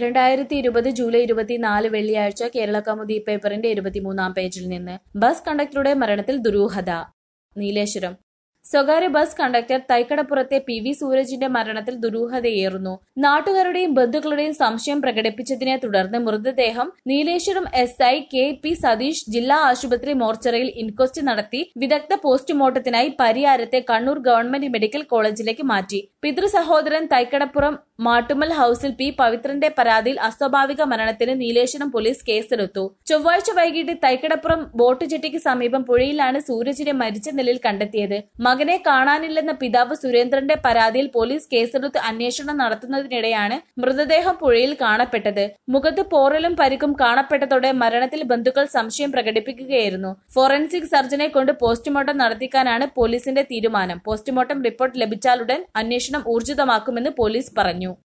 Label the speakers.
Speaker 1: രണ്ടായിരത്തി ഇരുപത് ജൂലൈ ഇരുപത്തിനാല് വെള്ളിയാഴ്ച കേരള കൗമുദി പേപ്പറിന്റെ ഇരുപത്തിമൂന്നാം പേജിൽ നിന്ന് ബസ് കണ്ടക്ടറുടെ മരണത്തിൽ ദുരൂഹത നീലേശ്വരം സ്വകാര്യ ബസ് കണ്ടക്ടർ തൈക്കടപ്പുറത്തെ പി വി സൂരജിന്റെ മരണത്തിൽ ദുരൂഹതയേറുന്നു നാട്ടുകാരുടെയും ബന്ധുക്കളുടെയും സംശയം പ്രകടിപ്പിച്ചതിനെ തുടർന്ന് മൃതദേഹം Nileshwaram S I K P Satheesh ജില്ലാ ആശുപത്രി മോർച്ചറിയിൽ ഇൻക്വസ്റ്റ് നടത്തി വിദഗ്ധ പോസ്റ്റ്മോർട്ടത്തിനായി പരിയാരത്തെ കണ്ണൂർ ഗവൺമെന്റ് മെഡിക്കൽ കോളേജിലേക്ക് മാറ്റി പിതൃ സഹോദരൻ തൈക്കടപ്പുറം മാട്ടുമൽ ഹൌസിൽ പി പവിത്രന്റെ പരാതിയിൽ അസ്വാഭാവിക മരണത്തിന് നീലേശ്വരം പോലീസ് കേസെടുത്തു ചൊവ്വാഴ്ച വൈകിട്ട് തൈക്കടപ്പുറം ബോട്ട് ജെട്ടിക്ക് സമീപം പുഴയിലാണ് സൂരജിനെ മരിച്ച നിലയിൽ കണ്ടെത്തിയത് മകനെ കാണാനില്ലെന്ന പിതാവ് സുരേന്ദ്രന്റെ പരാതിയിൽ പോലീസ് കേസെടുത്ത് അന്വേഷണം നടത്തുന്നതിനിടെയാണ് മൃതദേഹം പുഴയിൽ കാണപ്പെട്ടത് മുഖത്ത് പോറലും പരിക്കും കാണപ്പെട്ടതോടെ മരണത്തിൽ ബന്ധുക്കൾ സംശയം പ്രകടിപ്പിക്കുകയായിരുന്നു ഫോറൻസിക് സർജനെ കൊണ്ട് പോസ്റ്റ്മോർട്ടം നടത്തിക്കാനാണ് പോലീസിന്റെ തീരുമാനം പോസ്റ്റ്മോർട്ടം റിപ്പോർട്ട് ലഭിച്ചാലുടൻ അന്വേഷണം ഊർജിതമാക്കുമെന്ന് പോലീസ് പറഞ്ഞു